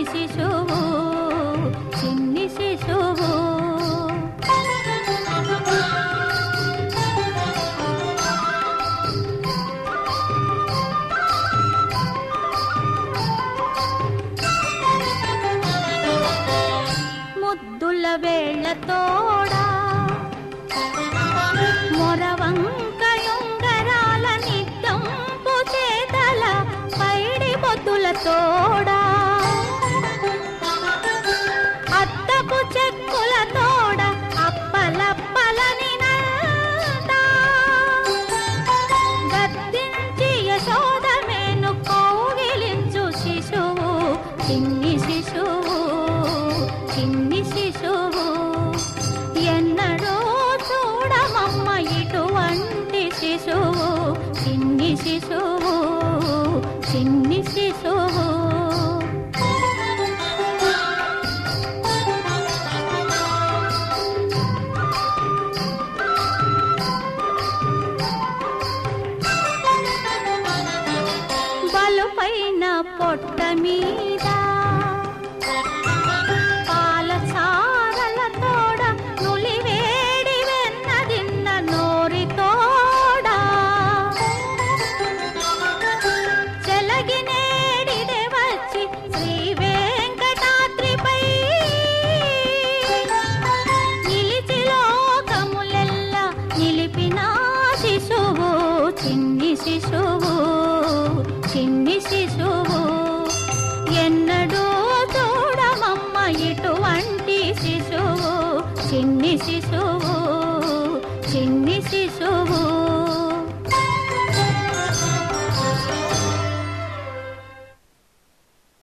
శిశువు చిన్ని శిశువు ముద్దుల వేళ్లతోడా మొరవంకయుంగరాల నిద్దంపు చేతల పైడి పొద్దుల తోడా అద్దపు చెక్కుల తోడ అప్పలప్పలని నల్దా గద్దించి యశోదమేను కౌగిలించు శిశువు చిన్ని శిశువు చిన్ని శిశువు ఎన్నడూ చూడమమ్మ ఇటువంటి శిశువు చిన్ని శిశువు చిన్ని శిశువు బలుపైన పొట్ట మీద పాల చారల తోడ నులివేడి వెన్నదిన్న నోరి తోడ చెలగినేడిదే వచ్చి శ్రీ వెంకటాద్రిపై నిలిచి లోకములెల్ల నిలిపిన శిశువు చిన్ని శిశువు చిన్ని శిశువు ఎన్నడూ చూడమమ్మ ఇటువంటి శిశువు చిన్ని శిశువు చిన్ని శిశువు